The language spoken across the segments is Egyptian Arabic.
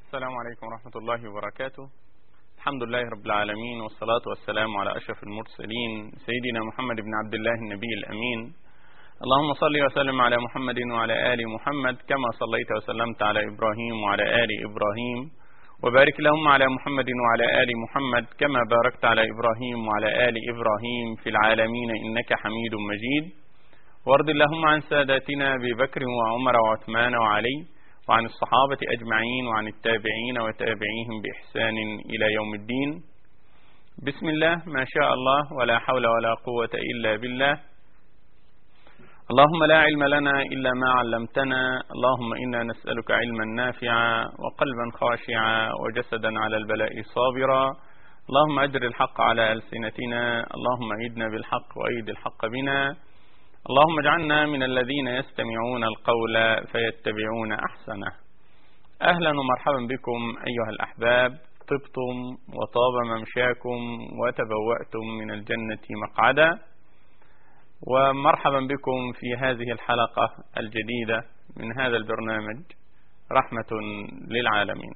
السلام عليكم ورحمة الله وبركاته الحمد لله رب العالمين والصلاة والسلام على أشرف المرسلين سيدنا محمد بن عبد الله النبي الأمين اللهم صل وسلم على محمد وعلى آل محمد كما صليت وسلمت على إبراهيم وعلى آل إبراهيم وبارك لهم على محمد وعلى آل محمد كما باركت على إبراهيم وعلى آل إبراهيم في العالمين إنك حميد مجيد وارض اللهم عن ساداتنا أبي بكر وعمر وعثمان وعلي وعن الصحابة أجمعين وعن التابعين وتابعيهم بإحسان إلى يوم الدين بسم الله ما شاء الله ولا حول ولا قوة إلا بالله اللهم لا علم لنا إلا ما علمتنا اللهم إنا نسألك علما نافعا وقلبا خاشعا وجسدا على البلاء صابرا اللهم أجر الحق على ألسنتنا اللهم أيدنا بالحق وأيد الحق بنا اللهم اجعلنا من الذين يستمعون القول فيتبعون أحسنه أهلا ومرحبا بكم أيها الأحباب طبتم وطاب ممشاكم وتبوأتم من الجنة مقعدا ومرحبا بكم في هذه الحلقة الجديدة من هذا البرنامج رحمة للعالمين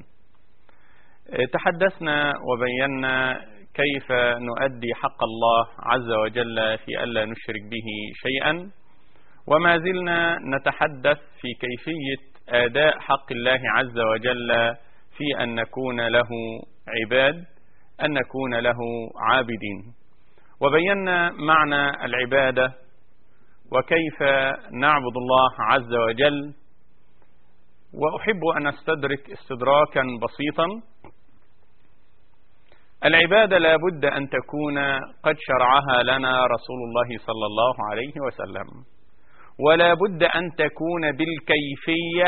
تحدثنا وبينا كيف نؤدي حق الله عز وجل في ألا نشرك به شيئا وما زلنا نتحدث في كيفية آداء حق الله عز وجل في أن نكون له عباد أن نكون له عابدين وبينا معنى العبادة وكيف نعبد الله عز وجل وأحب أن أستدرك استدراكا بسيطا العبادة لا بد أن تكون قد شرعها لنا رسول الله صلى الله عليه وسلم ولا بد أن تكون بالكيفية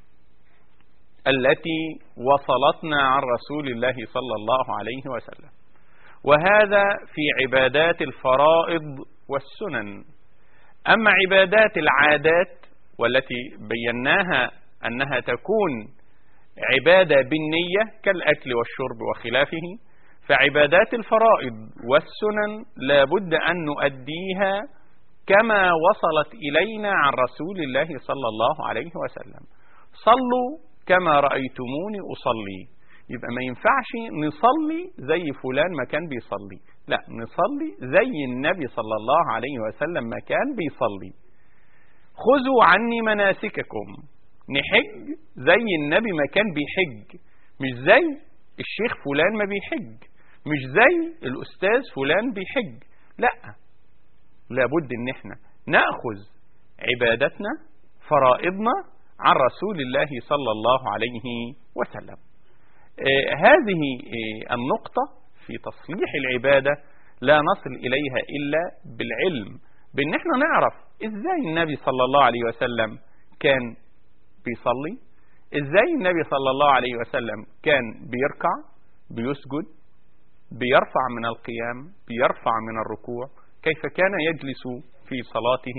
التي وصلتنا عن رسول الله صلى الله عليه وسلم وهذا في عبادات الفرائض والسنن أما عبادات العادات والتي بيناها أنها تكون عبادة بالنية كالأكل والشرب وخلافه فعبادات الفرائض والسنن لا بد أن نؤديها كما وصلت إلينا عن رسول الله صلى الله عليه وسلم صلوا كما رأيتموني أصلي يبقى ما ينفعش نصلي زي فلان ما كان بيصلي لا نصلي زي النبي صلى الله عليه وسلم ما كان بيصلي خذوا عني مناسككم نحج زي النبي ما كان بيحج مش زي الشيخ فلان ما بيحج مش زي الأستاذ فلان بيحج لا لابد ان احنا نأخذ عبادتنا فرائضنا عن رسول الله صلى الله عليه وسلم آه هذه آه النقطة في تصليح العبادة لا نصل إليها إلا بالعلم بأن احنا نعرف إزاي النبي صلى الله عليه وسلم كان بيصلي إزاي النبي صلى الله عليه وسلم كان بيركع بيسجد بيرفع من القيام بيرفع من الركوع كيف كان يجلس في صلاته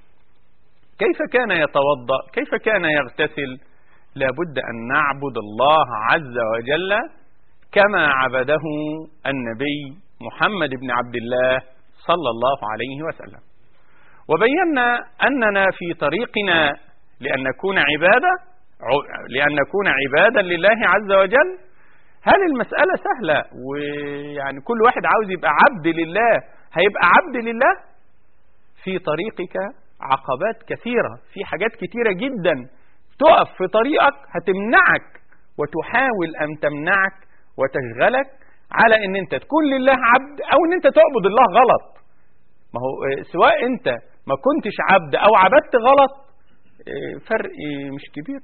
كيف كان يتوضأ كيف كان يغتسل لابد أن نعبد الله عز وجل كما عبده النبي محمد بن عبد الله صلى الله عليه وسلم وبينا أننا في طريقنا لأن نكون عبادة لأن نكون عبادا لله عز وجل هل المسألة سهلة ويعني كل واحد عاوز يبقى عبد لله هيبقى عبد لله في طريقك عقبات كثيرة في حاجات كثيرة جدا تقف في طريقك هتمنعك وتحاول أن تمنعك وتشغلك على ان انت تكون لله عبد او ان انت تعبد الله غلط ما هو سواء انت ما كنتش عبد او عبدت غلط فرق مش كبير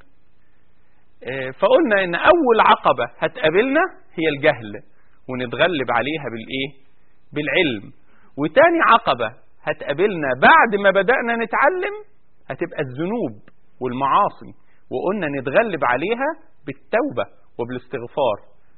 فقلنا ان اول عقبة هتقابلنا هي الجهل ونتغلب عليها بالايه بالعلم وتاني عقبة هتقابلنا بعد ما بدأنا نتعلم هتبقى الذنوب والمعاصي وقلنا نتغلب عليها بالتوبة وبالاستغفار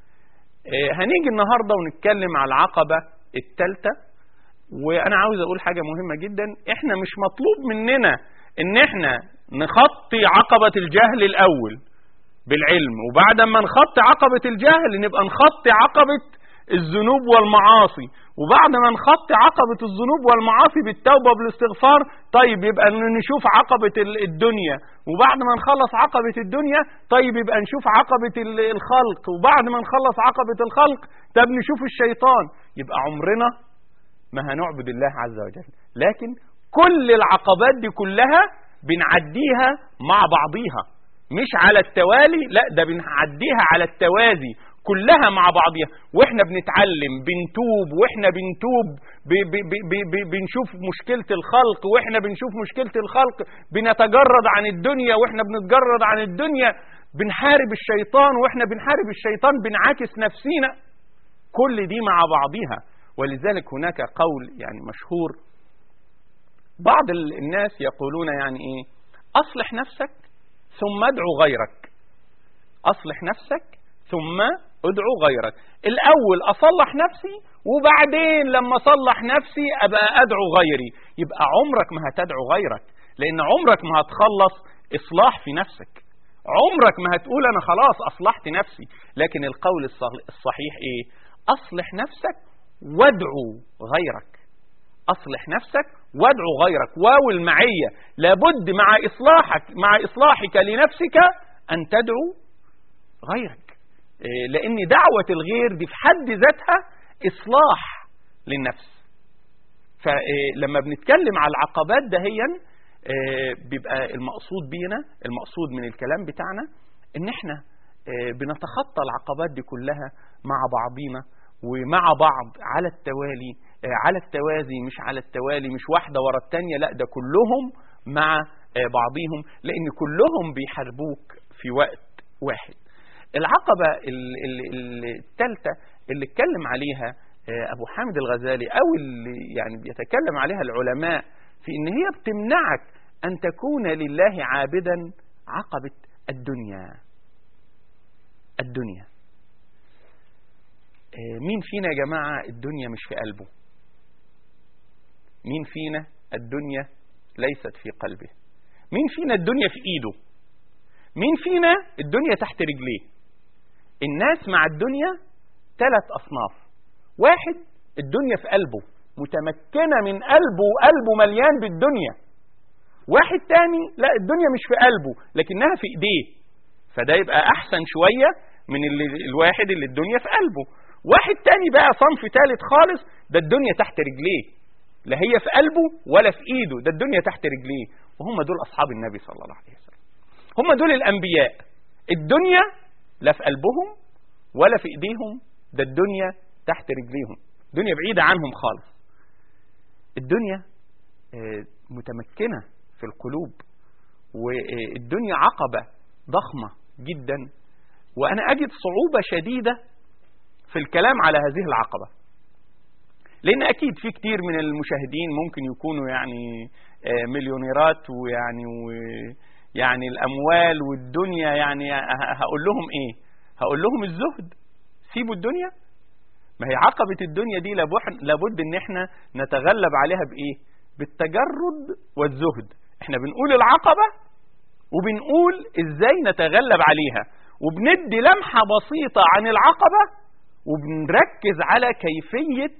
هنيجي النهاردة ونتكلم على العقبة الثالثة وانا عاوز اقول حاجة مهمة جدا احنا مش مطلوب مننا ان احنا نخطي عقبة الجهل الاول بالعلم وبعد ما نخطي عقبة الجهل نبقى نخطي عقبة الذنوب والمعاصي وبعد ما نخطي عقبة الذنوب والمعاصي بالتوبة بالاستغفار طيب يبقى نشوف عقبة الدنيا وبعد ما نخلص عقبة الدنيا طيب يبقى نشوف عقبة الخلق وبعد ما نخلص عقبة الخلق طب نشوف الشيطان يبقى عمرنا ما هنعبد الله عز وجل لكن كل العقبات دي كلها بنعديها مع بعضيها مش على التوالي لا ده بنعديها على التوازي كلها مع بعضها واحنا بنتعلم بنتوب واحنا بنتوب بي بي بي بي بنشوف مشكلة الخلق واحنا بنشوف مشكلة الخلق بنتجرد عن الدنيا واحنا بنتجرد عن الدنيا بنحارب الشيطان واحنا بنحارب الشيطان بنعاكس نفسينا كل دي مع بعضها ولذلك هناك قول يعني مشهور بعض الناس يقولون يعني ايه اصلح نفسك ثم ادعو غيرك اصلح نفسك ثم ادعو غيرك الاول اصلح نفسي وبعدين لما اصلح نفسي ابقى ادعو غيري يبقى عمرك ما هتدعو غيرك لان عمرك ما هتخلص اصلاح في نفسك عمرك ما هتقول انا خلاص اصلحت نفسي لكن القول الصحيح ايه اصلح نفسك وادعو غيرك اصلح نفسك وادعو غيرك واو المعية لابد مع اصلاحك مع اصلاحك لنفسك ان تدعو غيرك لان دعوة الغير دي في حد ذاتها اصلاح للنفس فلما بنتكلم على العقبات دهيا بيبقى المقصود بينا المقصود من الكلام بتاعنا ان احنا بنتخطى العقبات دي كلها مع بعضينا ومع بعض على التوالي على التوازي مش على التوالي مش واحدة ورا التانية لا ده كلهم مع بعضهم لان كلهم بيحاربوك في وقت واحد العقبة الثالثة اللي اتكلم عليها أبو حامد الغزالي أو اللي يعني بيتكلم عليها العلماء في إن هي بتمنعك أن تكون لله عابدا عقبة الدنيا الدنيا مين فينا يا جماعة الدنيا مش في قلبه مين فينا الدنيا ليست في قلبه مين فينا الدنيا في ايده مين فينا الدنيا تحت رجليه الناس مع الدنيا ثلاث أصناف واحد الدنيا في قلبه متمكنة من قلبه وقلبه مليان بالدنيا واحد تاني لا الدنيا مش في قلبه لكنها في ايديه فده يبقى احسن شوية من اللي الواحد اللي الدنيا في قلبه واحد تاني بقى صنف ثالث خالص ده الدنيا تحت رجليه لا هي في قلبه ولا في ايده ده الدنيا تحت رجليه وهم دول اصحاب النبي صلى الله عليه وسلم هم دول الانبياء الدنيا لا في قلبهم ولا في ايديهم ده الدنيا تحت رجليهم الدنيا بعيدة عنهم خالص الدنيا متمكنة في القلوب والدنيا عقبة ضخمة جدا وأنا أجد صعوبة شديدة في الكلام على هذه العقبة لأن أكيد في كتير من المشاهدين ممكن يكونوا يعني مليونيرات ويعني يعني الأموال والدنيا يعني هقول لهم إيه هقول لهم الزهد سيبوا الدنيا ما هي عقبة الدنيا دي لابد ان احنا نتغلب عليها بايه بالتجرد والزهد احنا بنقول العقبة وبنقول ازاي نتغلب عليها وبندي لمحة بسيطة عن العقبة وبنركز على كيفية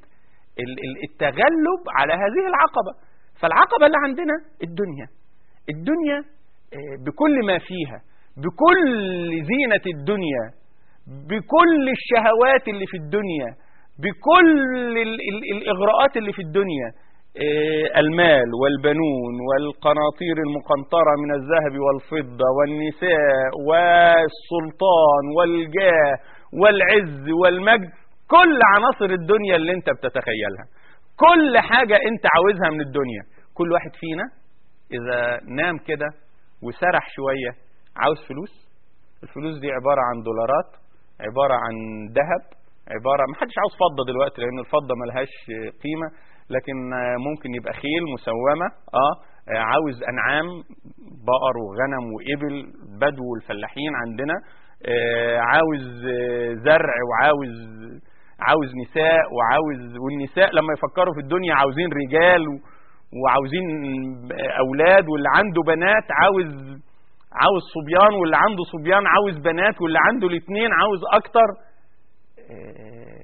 التغلب على هذه العقبة فالعقبة اللي عندنا الدنيا الدنيا بكل ما فيها بكل زينة الدنيا بكل الشهوات اللي في الدنيا بكل ال ال الإغراءات اللي في الدنيا المال والبنون والقناطير المقنطرة من الذهب والفضة والنساء والسلطان والجاه والعز والمجد كل عناصر الدنيا اللي انت بتتخيلها كل حاجة انت عاوزها من الدنيا كل واحد فينا اذا نام كده وسرح شوية عاوز فلوس الفلوس دي عبارة عن دولارات عبارة عن ذهب عبارة ما حدش عاوز فضة دلوقتي لأن الفضة ملهاش قيمة لكن ممكن يبقى خيل مسومة اه عاوز أنعام بقر وغنم وإبل بدو والفلاحين عندنا آه عاوز زرع وعاوز عاوز نساء وعاوز والنساء لما يفكروا في الدنيا عاوزين رجال وعاوزين أولاد واللي عنده بنات عاوز عاوز صبيان واللي عنده صبيان عاوز بنات واللي عنده الاثنين عاوز اكتر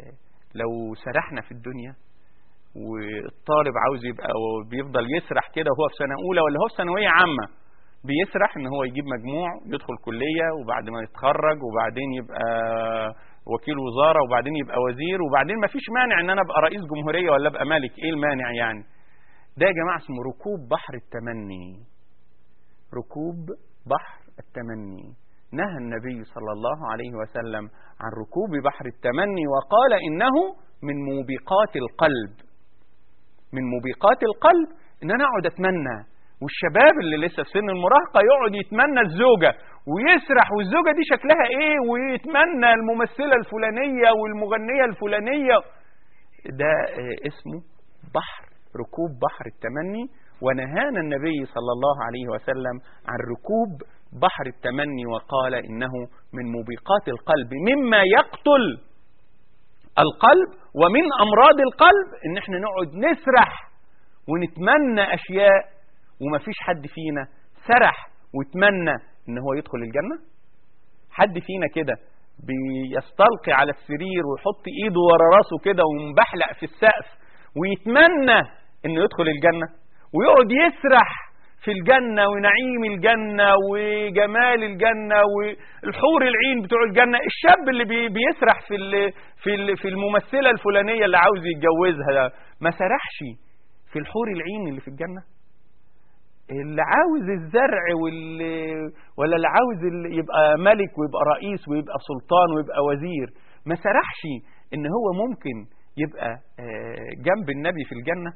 لو سرحنا في الدنيا والطالب عاوز يبقى بيفضل يسرح كده وهو في سنة أولى ولا هو في ثانوية عامة بيسرح ان هو يجيب مجموع يدخل كلية وبعد ما يتخرج وبعدين يبقى وكيل وزارة وبعدين يبقى وزير وبعدين ما فيش مانع ان انا ابقى رئيس جمهورية ولا ابقى ملك ايه المانع يعني ده يا جماعة اسمه ركوب بحر التمني ركوب بحر التمني نهى النبي صلى الله عليه وسلم عن ركوب بحر التمني وقال إنه من موبقات القلب من موبقات القلب إن أنا أقعد أتمنى والشباب اللي لسه في سن المراهقة يقعد يتمنى الزوجة ويسرح والزوجة دي شكلها ايه ويتمنى الممثلة الفلانية والمغنية الفلانية ده اسمه بحر ركوب بحر التمني ونهانا النبي صلى الله عليه وسلم عن ركوب بحر التمني وقال إنه من موبقات القلب مما يقتل القلب ومن أمراض القلب إن احنا نقعد نسرح ونتمنى أشياء وما فيش حد فينا سرح ويتمنى إن هو يدخل الجنة حد فينا كده بيستلقي على السرير ويحط ايده ورا راسه كده ومبحلق في السقف ويتمنى انه يدخل الجنة ويقعد يسرح في الجنة ونعيم الجنة وجمال الجنة والحور العين بتوع الجنة الشاب اللي بي بيسرح في في في الممثلة الفلانية اللي عاوز يتجوزها ما سرحش في الحور العين اللي في الجنة اللي عاوز الزرع واللي ولا اللي عاوز اللي يبقى ملك ويبقى رئيس ويبقى سلطان ويبقى وزير ما سرحش ان هو ممكن يبقى جنب النبي في الجنة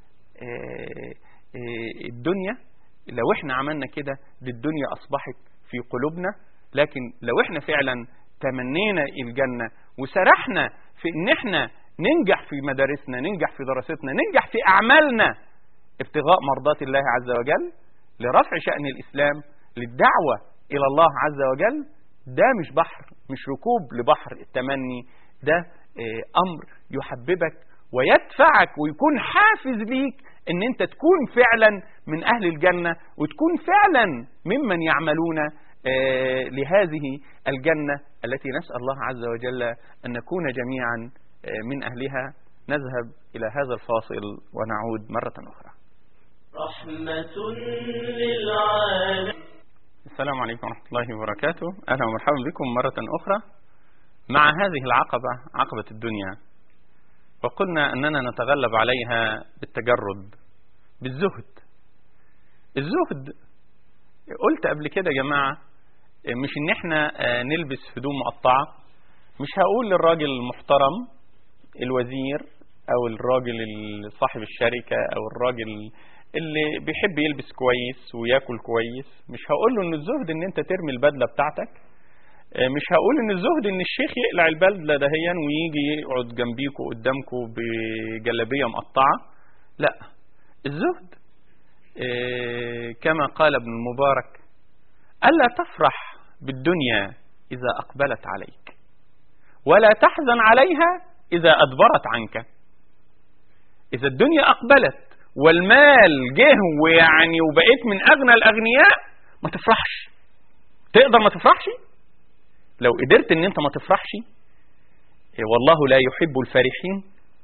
الدنيا لو احنا عملنا كده دي الدنيا اصبحت في قلوبنا لكن لو احنا فعلا تمنينا الجنة وسرحنا في ان احنا ننجح في مدارسنا ننجح في دراستنا ننجح في اعمالنا ابتغاء مرضات الله عز وجل لرفع شأن الاسلام للدعوة الى الله عز وجل ده مش بحر مش ركوب لبحر التمني ده امر يحببك ويدفعك ويكون حافز ليك ان انت تكون فعلا من اهل الجنة وتكون فعلا ممن يعملون لهذه الجنة التي نسأل الله عز وجل ان نكون جميعا من اهلها نذهب الى هذا الفاصل ونعود مرة اخرى رحمة للعالم السلام عليكم ورحمة الله وبركاته اهلا ومرحبا بكم مرة اخرى مع هذه العقبة عقبة الدنيا وقلنا أننا نتغلب عليها بالتجرد بالزهد الزهد قلت قبل كده يا جماعة مش ان احنا نلبس هدوم مقطعة مش هقول للراجل المحترم الوزير او الراجل صاحب الشركة او الراجل اللي بيحب يلبس كويس وياكل كويس مش هقول له ان الزهد ان انت ترمي البدلة بتاعتك مش هقول ان الزهد ان الشيخ يقلع البلدة دهيا ويجي يقعد جنبيكوا قدامكوا بجلابية مقطعة لا الزهد كما قال ابن المبارك ألا تفرح بالدنيا إذا أقبلت عليك ولا تحزن عليها إذا أدبرت عنك إذا الدنيا أقبلت والمال جه ويعني وبقيت من أغنى الأغنياء ما تفرحش تقدر ما تفرحش لو قدرت ان انت ما تفرحش والله لا يحب الفرحين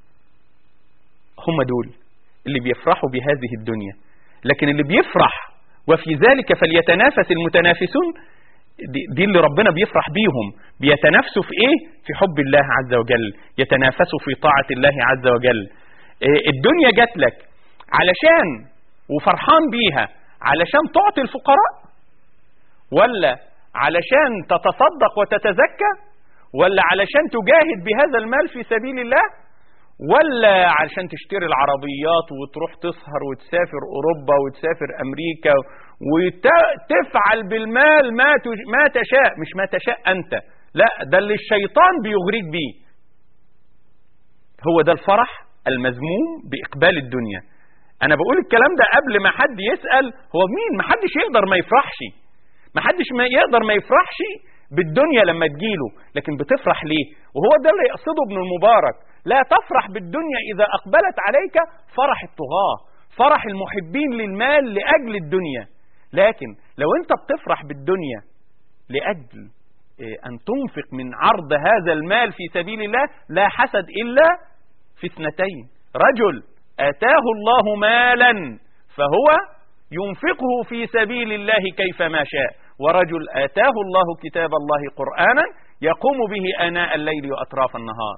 هم دول اللي بيفرحوا بهذه الدنيا لكن اللي بيفرح وفي ذلك فليتنافس المتنافسون دي, دي اللي ربنا بيفرح بيهم بيتنافسوا في ايه في حب الله عز وجل يتنافسوا في طاعة الله عز وجل الدنيا جات لك علشان وفرحان بيها علشان تعطي الفقراء ولا علشان تتصدق وتتزكى ولا علشان تجاهد بهذا المال في سبيل الله ولا علشان تشتري العربيات وتروح تسهر وتسافر أوروبا وتسافر أمريكا وتفعل بالمال ما ما تشاء مش ما تشاء أنت لا ده اللي الشيطان بيغريك بيه هو ده الفرح المذموم بإقبال الدنيا أنا بقول الكلام ده قبل ما حد يسأل هو مين ما حدش يقدر ما يفرحش ما حدش ما يقدر ما يفرحش بالدنيا لما تجيله لكن بتفرح ليه وهو ده اللي يقصده ابن المبارك لا تفرح بالدنيا إذا أقبلت عليك فرح الطغاة فرح المحبين للمال لأجل الدنيا لكن لو أنت بتفرح بالدنيا لأجل أن تنفق من عرض هذا المال في سبيل الله لا حسد إلا في اثنتين رجل آتاه الله مالا فهو ينفقه في سبيل الله كيفما شاء ورجل آتاه الله كتاب الله قرآنا يقوم به آناء الليل وأطراف النهار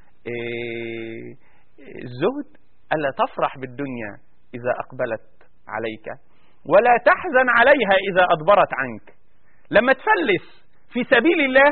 الزهد ألا تفرح بالدنيا إذا أقبلت عليك ولا تحزن عليها إذا أدبرت عنك لما تفلس في سبيل الله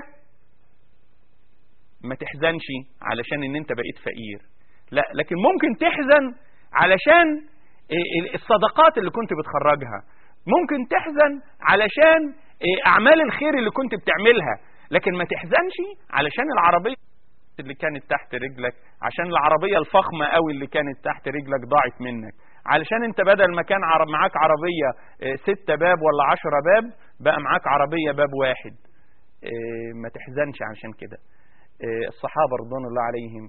ما تحزنش علشان ان انت بقيت فقير لا لكن ممكن تحزن علشان الصدقات اللي كنت بتخرجها ممكن تحزن علشان اعمال الخير اللي كنت بتعملها لكن ما تحزنش علشان العربية اللي كانت تحت رجلك عشان العربية الفخمة قوي اللي كانت تحت رجلك ضاعت منك علشان انت بدل ما كان عرب معاك عربية ستة باب ولا عشرة باب بقى معاك عربية باب واحد ما تحزنش عشان كده الصحابة رضوان الله عليهم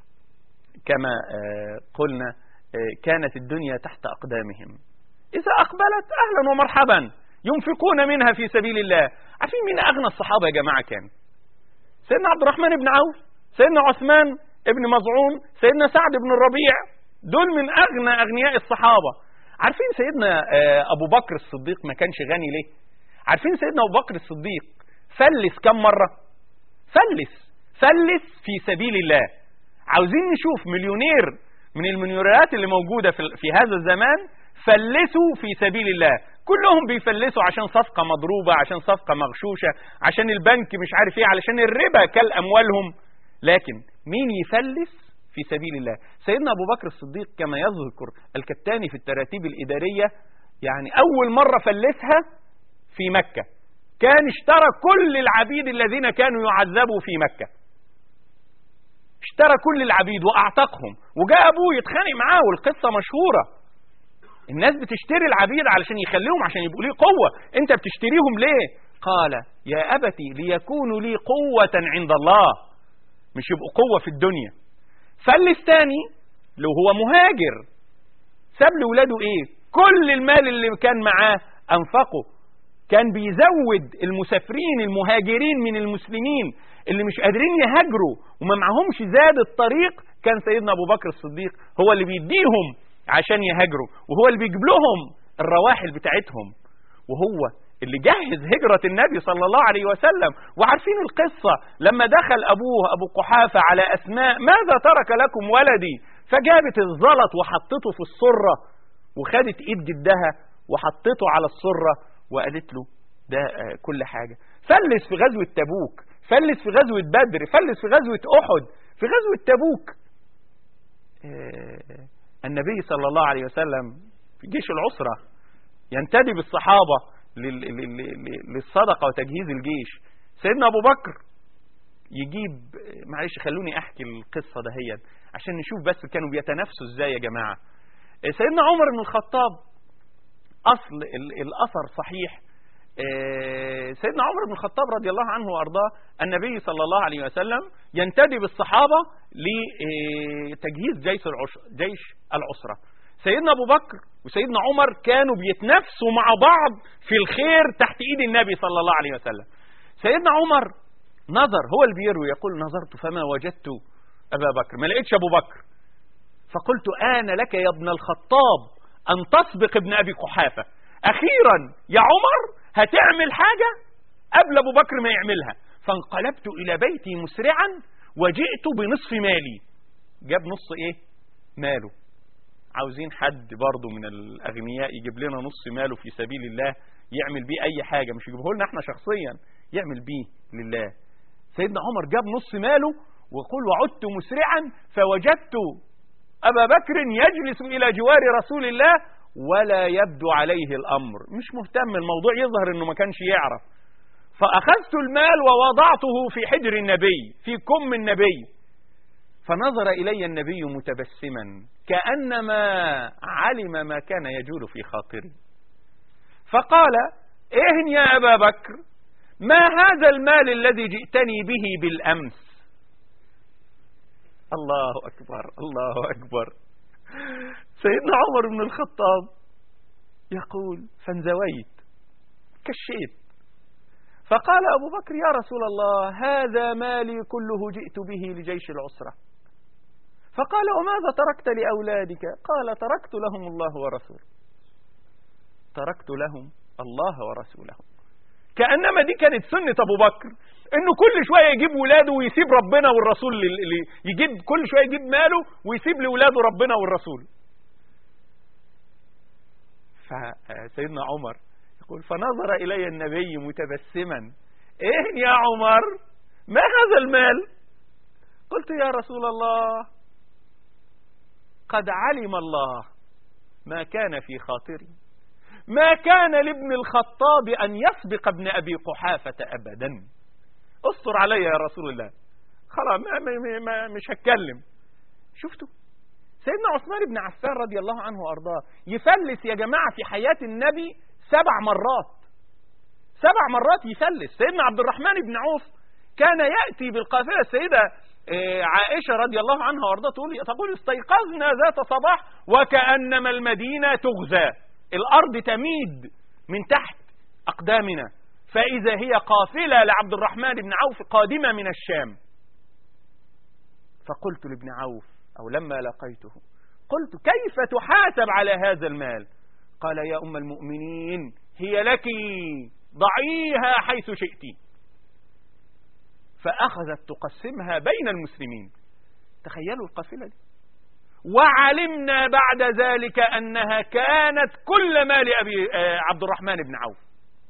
كما قلنا كانت الدنيا تحت أقدامهم إذا أقبلت أهلا ومرحبا ينفقون منها في سبيل الله عارفين مين أغنى الصحابة يا جماعة كان سيدنا عبد الرحمن بن عوف سيدنا عثمان بن مظعون سيدنا سعد بن الربيع دول من أغنى أغنياء الصحابة عارفين سيدنا أبو بكر الصديق ما كانش غني ليه عارفين سيدنا أبو بكر الصديق فلس كم مرة فلس فلس في سبيل الله عاوزين نشوف مليونير من المليونيرات اللي موجودة في هذا الزمان فلسوا في سبيل الله كلهم بيفلسوا عشان صفقة مضروبة عشان صفقة مغشوشة عشان البنك مش عارف ايه علشان الربا كل أموالهم لكن مين يفلس في سبيل الله سيدنا أبو بكر الصديق كما يذكر الكتاني في التراتيب الإدارية يعني أول مرة فلسها في مكة كان اشترى كل العبيد الذين كانوا يعذبوا في مكة اشترى كل العبيد وأعتقهم وجاء أبوه يتخانق معاه والقصة مشهورة الناس بتشتري العبيد علشان يخليهم عشان يبقوا ليه قوة انت بتشتريهم ليه قال يا أبتي ليكونوا لي قوة عند الله مش يبقوا قوة في الدنيا فلس تاني لو هو مهاجر ساب لولاده ايه كل المال اللي كان معاه انفقه كان بيزود المسافرين المهاجرين من المسلمين اللي مش قادرين يهاجروا وما معهمش زاد الطريق كان سيدنا ابو بكر الصديق هو اللي بيديهم عشان يهاجروا وهو اللي بيجيب لهم الرواحل بتاعتهم وهو اللي جهز هجرة النبي صلى الله عليه وسلم وعارفين القصة لما دخل أبوه أبو قحافة على أسماء ماذا ترك لكم ولدي فجابت الزلط وحطته في السرة وخدت إيد جدها وحطته على السرة وقالت له ده كل حاجة فلس في غزوة تبوك فلس في غزوة بدر فلس في غزوة أحد في غزوة تبوك النبي صلى الله عليه وسلم في جيش العسرة ينتدي بالصحابة للصدقة وتجهيز الجيش سيدنا أبو بكر يجيب معلش خلوني أحكي القصة دهيا عشان نشوف بس كانوا بيتنافسوا إزاي يا جماعة سيدنا عمر بن الخطاب أصل الأثر صحيح سيدنا عمر بن الخطاب رضي الله عنه وأرضاه النبي صلى الله عليه وسلم ينتدي بالصحابة لتجهيز جيش جيش العسرة سيدنا أبو بكر وسيدنا عمر كانوا بيتنافسوا مع بعض في الخير تحت إيد النبي صلى الله عليه وسلم سيدنا عمر نظر هو اللي بيروي يقول نظرت فما وجدت أبا بكر ما لقيتش أبو بكر فقلت آن لك يا ابن الخطاب أن تسبق ابن أبي قحافة أخيرا يا عمر هتعمل حاجة قبل أبو بكر ما يعملها فانقلبت إلى بيتي مسرعا وجئت بنصف مالي جاب نص إيه ماله عاوزين حد برضه من الأغنياء يجيب لنا نص ماله في سبيل الله يعمل بيه أي حاجة مش يجيبه لنا احنا شخصيا يعمل بيه لله سيدنا عمر جاب نص ماله وقل وعدت مسرعا فوجدت أبا بكر يجلس إلى جوار رسول الله ولا يبدو عليه الأمر مش مهتم الموضوع يظهر أنه ما كانش يعرف فأخذت المال ووضعته في حجر النبي في كم النبي فنظر إلي النبي متبسما كأنما علم ما كان يجول في خاطري فقال إهن يا أبا بكر ما هذا المال الذي جئتني به بالأمس الله أكبر الله أكبر سيدنا عمر بن الخطاب يقول فانزويت كشيت فقال أبو بكر يا رسول الله هذا مالي كله جئت به لجيش العسرة فقال وماذا تركت لأولادك قال تركت لهم الله ورسوله تركت لهم الله ورسوله كأنما دي كانت سنة أبو بكر إنه كل شوية يجيب ولاده ويسيب ربنا والرسول اللي يجيب كل شوية يجيب ماله ويسيب لولاده ربنا والرسول فسيدنا عمر يقول فنظر إلي النبي متبسما إيه يا عمر ما هذا المال قلت يا رسول الله قد علم الله ما كان في خاطري ما كان لابن الخطاب أن يسبق ابن أبي قحافة أبدا استر علي يا رسول الله خلاص ما ما ما مش هتكلم شفتوا سيدنا عثمان بن عفان رضي الله عنه وأرضاه يفلس يا جماعة في حياة النبي سبع مرات سبع مرات يفلس سيدنا عبد الرحمن بن عوف كان يأتي بالقافلة السيدة عائشة رضي الله عنها وارضاها تقول تقول استيقظنا ذات صباح وكأنما المدينة تغزى الأرض تميد من تحت أقدامنا فإذا هي قافلة لعبد الرحمن بن عوف قادمة من الشام فقلت لابن عوف أو لما لقيته قلت كيف تحاسب على هذا المال قال يا أم المؤمنين هي لك ضعيها حيث شئت فأخذت تقسمها بين المسلمين تخيلوا القافلة دي وعلمنا بعد ذلك أنها كانت كل مال أبي عبد الرحمن بن عوف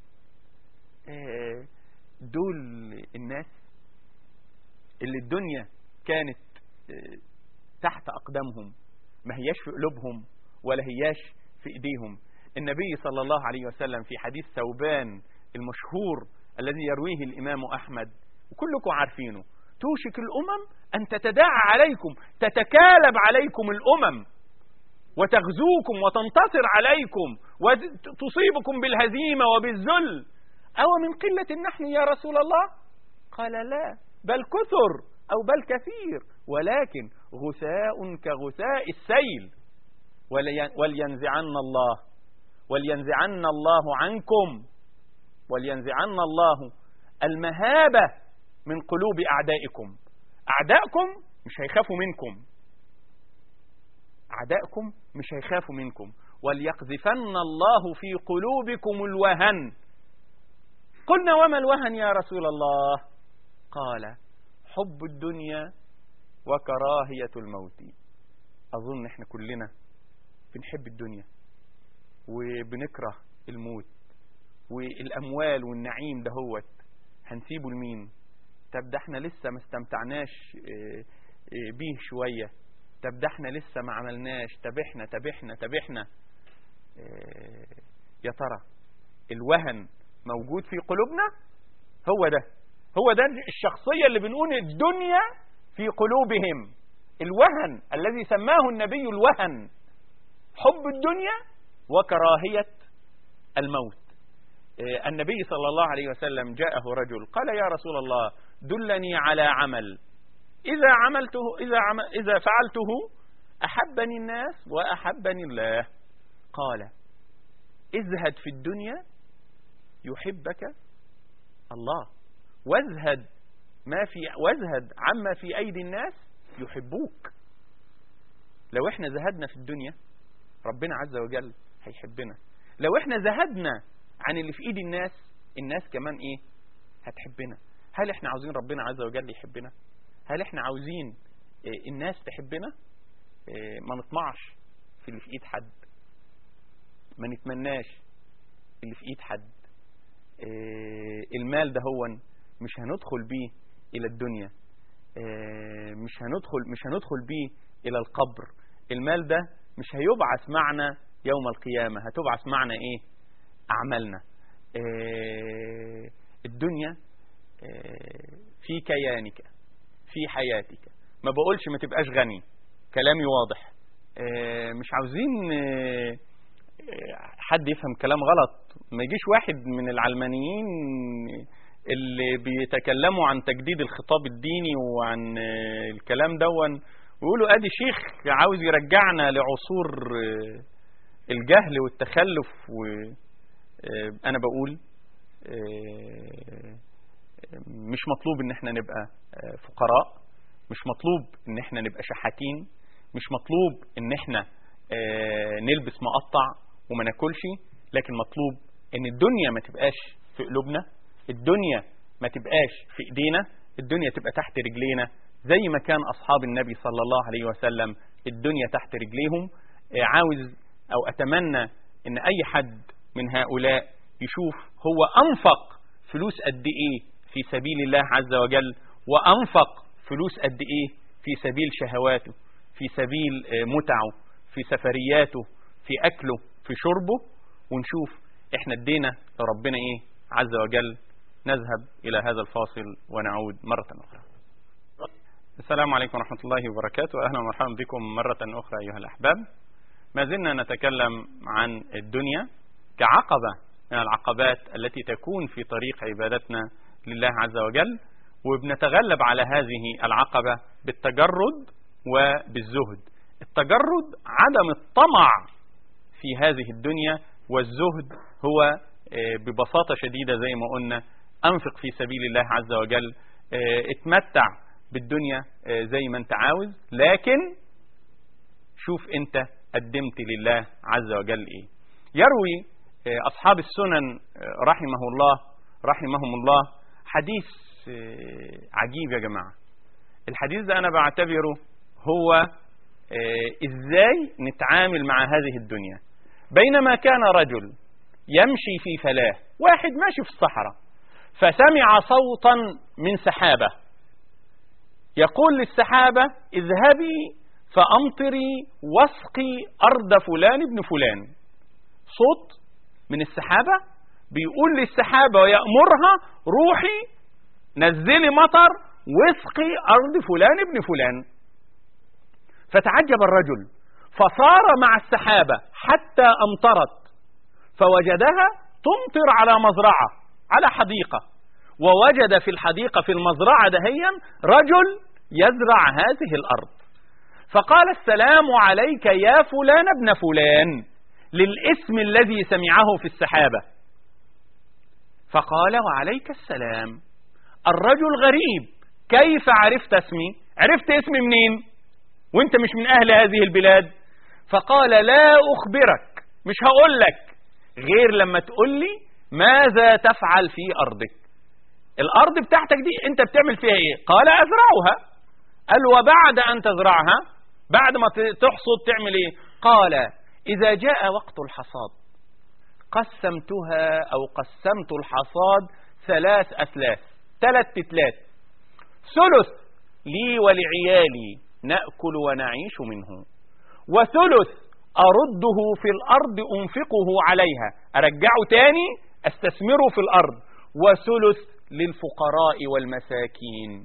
دول الناس اللي الدنيا كانت تحت أقدامهم ما هياش في قلوبهم ولا هياش في إيديهم النبي صلى الله عليه وسلم في حديث ثوبان المشهور الذي يرويه الإمام أحمد وكلكم عارفينه توشك الأمم أن تتداعى عليكم تتكالب عليكم الأمم وتغزوكم وتنتصر عليكم وتصيبكم بالهزيمة وبالذل أو من قلة نحن يا رسول الله قال لا بل كثر أو بل كثير ولكن غثاء كغثاء السيل ولينزعن الله ولينزعن الله عنكم ولينزعن الله المهابة من قلوب أعدائكم أعدائكم مش هيخافوا منكم أعدائكم مش هيخافوا منكم وليقذفن الله في قلوبكم الوهن قلنا وما الوهن يا رسول الله قال حب الدنيا وكراهية الموت أظن احنا كلنا بنحب الدنيا وبنكره الموت والأموال والنعيم دهوت هنسيبه لمين طب ده احنا لسه ما استمتعناش بيه شوية طب ده احنا لسه ما عملناش طب احنا طب احنا طب احنا يا ترى الوهن موجود في قلوبنا هو ده هو ده الشخصية اللي بنقول الدنيا في قلوبهم الوهن الذي سماه النبي الوهن حب الدنيا وكراهية الموت النبي صلى الله عليه وسلم جاءه رجل قال يا رسول الله دلني على عمل إذا عملته إذا عمل إذا فعلته أحبني الناس وأحبني الله قال ازهد في الدنيا يحبك الله وازهد ما في وازهد عما في أيدي الناس يحبوك لو احنا زهدنا في الدنيا ربنا عز وجل هيحبنا لو احنا زهدنا عن اللي في ايد الناس الناس كمان ايه هتحبنا هل احنا عاوزين ربنا عز وجل يحبنا هل احنا عاوزين إيه الناس تحبنا إيه ما نطمعش في اللي في ايد حد ما نتمناش اللي في ايد حد إيه المال ده هو مش هندخل بيه الى الدنيا مش هندخل مش هندخل بيه الى القبر المال ده مش هيبعث معنا يوم القيامة هتبعث معنا ايه اعمالنا إيه الدنيا إيه في كيانك في حياتك ما بقولش ما تبقاش غني كلامي واضح إيه مش عاوزين حد يفهم كلام غلط ما يجيش واحد من العلمانيين اللي بيتكلموا عن تجديد الخطاب الديني وعن الكلام دون ويقولوا ادي شيخ عاوز يرجعنا لعصور الجهل والتخلف وانا بقول آه، مش مطلوب ان احنا نبقى آه، فقراء مش مطلوب ان احنا نبقى شحاتين مش مطلوب ان احنا آه، نلبس مقطع وما ناكلش لكن مطلوب ان الدنيا ما تبقاش في قلوبنا الدنيا ما تبقاش في ايدينا الدنيا تبقى تحت رجلينا زي ما كان اصحاب النبي صلى الله عليه وسلم الدنيا تحت رجليهم آه، عاوز او اتمنى ان اي حد من هؤلاء يشوف هو انفق فلوس قد ايه في سبيل الله عز وجل وانفق فلوس قد ايه في سبيل شهواته في سبيل آه، متعه في سفرياته في اكله في شربه ونشوف احنا ادينا لربنا ايه عز وجل نذهب الى هذا الفاصل ونعود مرة اخرى السلام عليكم ورحمة الله وبركاته اهلا ومرحبا بكم مرة اخرى ايها الاحباب ما زلنا نتكلم عن الدنيا كعقبة من العقبات التي تكون في طريق عبادتنا لله عز وجل وبنتغلب على هذه العقبة بالتجرد وبالزهد التجرد عدم الطمع في هذه الدنيا والزهد هو آه، ببساطة شديدة زي ما قلنا أنفق في سبيل الله عز وجل آه، اتمتع بالدنيا آه، زي ما انت عاوز لكن شوف انت قدمت لله عز وجل ايه يروي آه، اصحاب السنن آه، رحمه الله رحمهم الله حديث آه، عجيب يا جماعة الحديث ده انا بعتبره هو آه، ازاي نتعامل مع هذه الدنيا بينما كان رجل يمشي في فلاه واحد ماشي في الصحراء فسمع صوتا من سحابة يقول للسحابة اذهبي فأمطري واسقي أرض فلان ابن فلان صوت من السحابة بيقول للسحابة ويأمرها روحي نزلي مطر واسقي أرض فلان ابن فلان فتعجب الرجل فصار مع السحابة حتى أمطرت فوجدها تمطر على مزرعة على حديقة ووجد في الحديقة في المزرعة دهيا رجل يزرع هذه الأرض فقال السلام عليك يا فلان ابن فلان للاسم الذي سمعه في السحابة فقال وعليك السلام الرجل غريب كيف عرفت اسمي عرفت اسمي منين وانت مش من اهل هذه البلاد فقال لا اخبرك مش هقول لك غير لما تقول لي ماذا تفعل في ارضك الارض بتاعتك دي انت بتعمل فيها ايه قال ازرعها قال وبعد ان تزرعها بعد ما ت- تحصد تعمل ايه قال اذا جاء وقت الحصاد قسمتها او قسمت الحصاد ثلاث اثلاث ثلاث تتلات ثلث لي ولعيالي ناكل ونعيش منه وثلث ارده في الارض انفقه عليها ارجعه تاني استثمره في الارض وثلث للفقراء والمساكين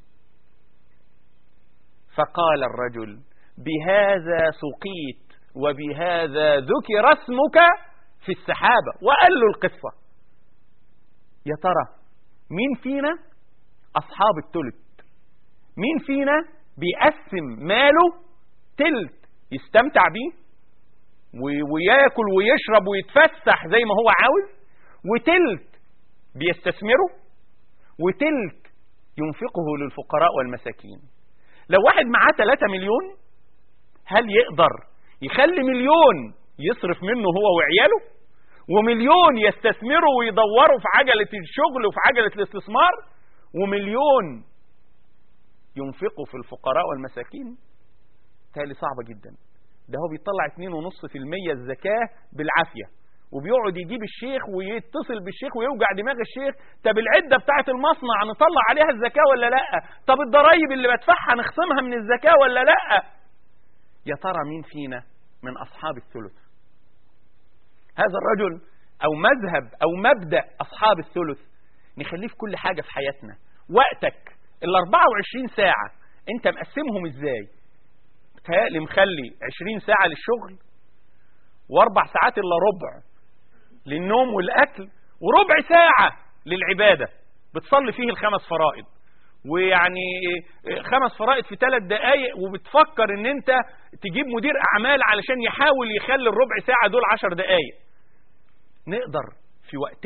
فقال الرجل بهذا سقيت وبهذا ذكر اسمك في السحابة وقال له القصة يا ترى مين فينا أصحاب التلت مين فينا بيقسم ماله تلت يستمتع بيه و- وياكل ويشرب ويتفسح زي ما هو عاوز وتلت بيستثمره وتلت ينفقه للفقراء والمساكين لو واحد معاه 3 مليون هل يقدر يخلي مليون يصرف منه هو وعياله ومليون يستثمره ويدوره في عجلة الشغل وفي عجلة الاستثمار ومليون ينفقه في الفقراء والمساكين تالي صعبة جدا ده هو بيطلع 2.5% الزكاة بالعافية وبيقعد يجيب الشيخ ويتصل بالشيخ ويوجع دماغ الشيخ طب العدة بتاعة المصنع نطلع عليها الزكاة ولا لا طب الضرايب اللي بدفعها نخصمها من الزكاة ولا لا يا ترى مين فينا من أصحاب الثلث هذا الرجل أو مذهب أو مبدأ أصحاب الثلث نخليه في كل حاجة في حياتنا وقتك ال 24 ساعة أنت مقسمهم إزاي تهيألي مخلي 20 ساعة للشغل وأربع ساعات إلا ربع للنوم والأكل وربع ساعة للعبادة بتصلي فيه الخمس فرائض ويعني خمس فرائض في ثلاث دقايق وبتفكر ان انت تجيب مدير اعمال علشان يحاول يخلي الربع ساعة دول عشر دقايق نقدر في وقتنا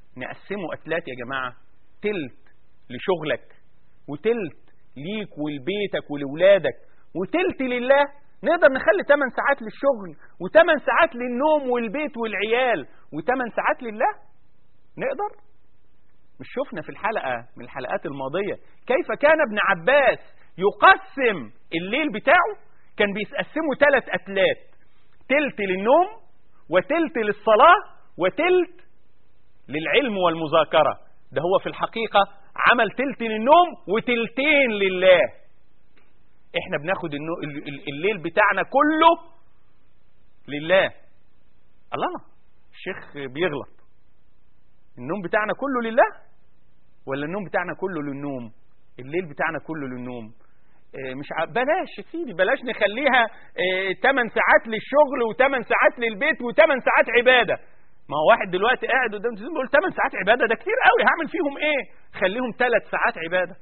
نقسمه أتلات يا جماعة تلت لشغلك وتلت ليك ولبيتك ولولادك وتلت لله نقدر نخلي 8 ساعات للشغل و8 ساعات للنوم والبيت والعيال و8 ساعات لله نقدر مش شفنا في الحلقة من الحلقات الماضية كيف كان ابن عباس يقسم الليل بتاعه كان بيقسمه ثلاث أتلات تلت للنوم وتلت للصلاة وتلت للعلم والمذاكرة ده هو في الحقيقة عمل تلت للنوم وتلتين لله احنا بناخد الليل بتاعنا كله لله الله الشيخ بيغلط النوم بتاعنا كله لله ولا النوم بتاعنا كله للنوم الليل بتاعنا كله للنوم اه مش ع... بلاش يا سيدي بلاش نخليها اه 8 ساعات للشغل و8 ساعات للبيت و8 ساعات عباده ما هو واحد دلوقتي قاعد قدام التلفزيون بيقول 8 ساعات عباده ده كتير قوي هعمل فيهم ايه خليهم 3 ساعات عباده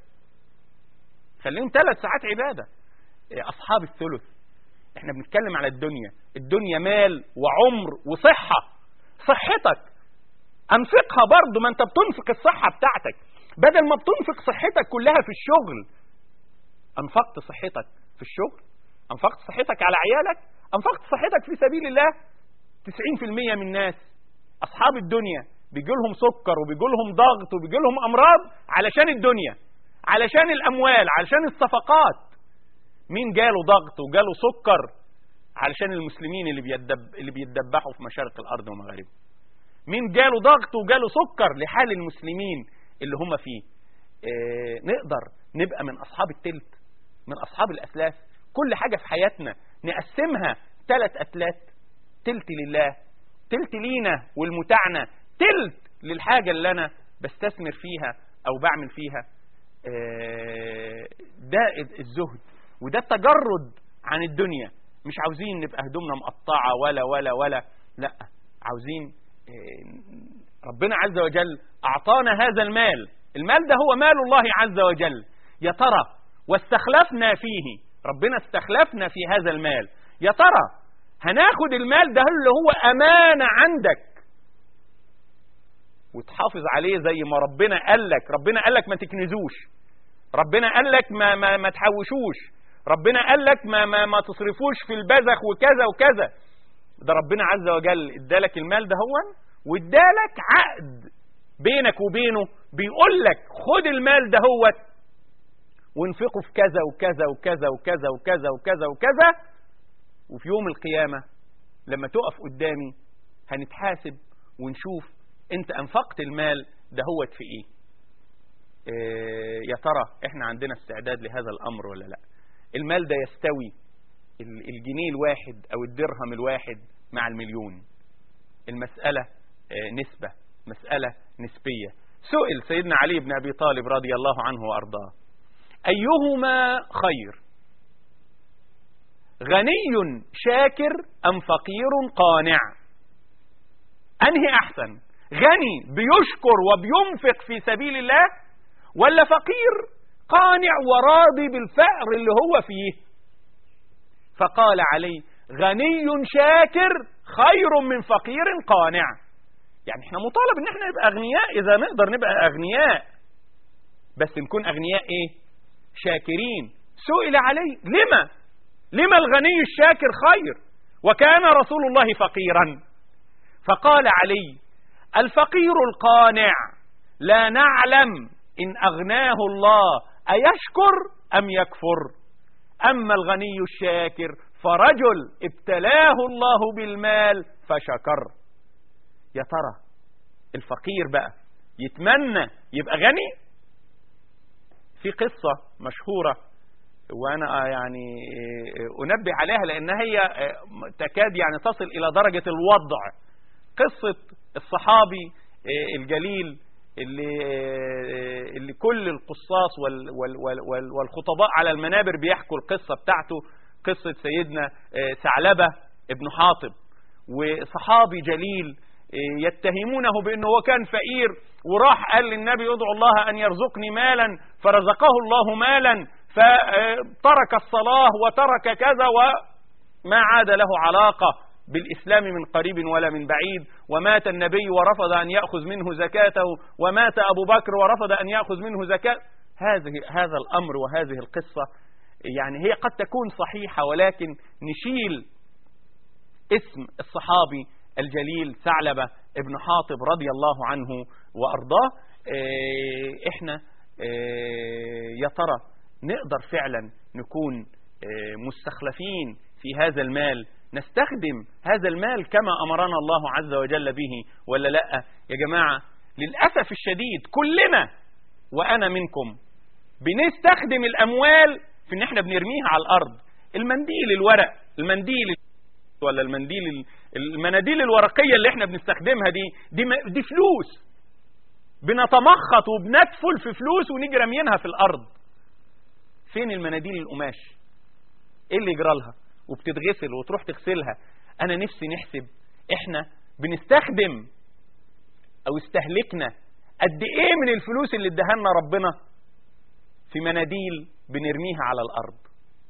خليهم 3 ساعات عباده اه اصحاب الثلث احنا بنتكلم على الدنيا الدنيا مال وعمر وصحه صحتك انفقها برضه ما انت بتنفق الصحة بتاعتك بدل ما بتنفق صحتك كلها في الشغل انفقت صحتك في الشغل انفقت صحتك على عيالك انفقت صحتك في سبيل الله 90% من الناس اصحاب الدنيا بيجي لهم سكر وبيجي لهم ضغط وبيجي لهم امراض علشان الدنيا علشان الاموال علشان الصفقات مين جاله ضغط وجاله سكر علشان المسلمين اللي بيدب اللي بيتدبحوا في مشارق الارض ومغاربها مين جاله ضغط وجاله سكر لحال المسلمين اللي هم فيه اه نقدر نبقى من أصحاب التلت من أصحاب الأسلاف كل حاجة في حياتنا نقسمها ثلاث أتلات تلت لله تلت لينا والمتعنى تلت للحاجة اللي أنا بستثمر فيها أو بعمل فيها اه ده الزهد وده التجرد عن الدنيا مش عاوزين نبقى هدومنا مقطعة ولا ولا ولا لا عاوزين ربنا عز وجل أعطانا هذا المال المال ده هو مال الله عز وجل يا ترى واستخلفنا فيه ربنا استخلفنا في هذا المال يا ترى هناخد المال ده اللي هو أمانة عندك وتحافظ عليه زي ما ربنا قال لك ربنا قال لك ما تكنزوش ربنا قال لك ما, ما, ما تحوشوش ربنا قال لك ما, ما, ما تصرفوش في البذخ وكذا وكذا ده ربنا عز وجل ادالك المال ده هو وادالك عقد بينك وبينه بيقول لك خد المال ده هو وانفقه في كذا وكذا وكذا وكذا وكذا وكذا وكذا وفي يوم القيامة لما تقف قدامي هنتحاسب ونشوف انت انفقت المال ده هو في ايه اه يا ترى احنا عندنا استعداد لهذا الامر ولا لا المال ده يستوي الجنيه الواحد او الدرهم الواحد مع المليون المسألة نسبة مسألة نسبية سئل سيدنا علي بن أبي طالب رضي الله عنه وأرضاه أيهما خير غني شاكر أم فقير قانع أنهي أحسن غني بيشكر وبينفق في سبيل الله ولا فقير قانع وراضي بالفقر اللي هو فيه فقال علي غني شاكر خير من فقير قانع يعني احنا مطالب ان احنا نبقى اغنياء اذا نقدر نبقى اغنياء بس نكون اغنياء ايه شاكرين سئل علي لما لما الغني الشاكر خير وكان رسول الله فقيرا فقال علي الفقير القانع لا نعلم ان اغناه الله ايشكر ام يكفر أما الغني الشاكر فرجل ابتلاه الله بالمال فشكر يا ترى الفقير بقى يتمنى يبقى غني في قصة مشهورة وأنا يعني أنبه عليها لأنها هي تكاد يعني تصل إلى درجة الوضع قصة الصحابي الجليل اللي اللي كل القصاص وال وال وال والخطباء على المنابر بيحكوا القصة بتاعته قصة سيدنا ثعلبة ابن حاطب وصحابي جليل يتهمونه بأنه هو كان فقير وراح قال للنبي ادعو الله أن يرزقني مالا فرزقه الله مالا فترك الصلاة وترك كذا وما عاد له علاقة بالإسلام من قريب ولا من بعيد ومات النبي ورفض أن يأخذ منه زكاته ومات أبو بكر ورفض أن يأخذ منه زكاة هذه هذا الأمر وهذه القصة يعني هي قد تكون صحيحة ولكن نشيل اسم الصحابي الجليل ثعلبة ابن حاطب رضي الله عنه وأرضاه اه احنا اه يا ترى نقدر فعلا نكون اه مستخلفين في هذا المال نستخدم هذا المال كما أمرنا الله عز وجل به ولا لا يا جماعة للأسف الشديد كلنا وأنا منكم بنستخدم الأموال في ان احنا بنرميها على الأرض المنديل الورق المنديل ولا المنديل المناديل الورقية اللي احنا بنستخدمها دي دي, دي فلوس بنتمخط وبندفل في فلوس ونيجي راميينها في الأرض فين المناديل القماش ايه اللي يجرى لها وبتتغسل وتروح تغسلها انا نفسي نحسب احنا بنستخدم او استهلكنا قد ايه من الفلوس اللي ادهالنا ربنا في مناديل بنرميها على الارض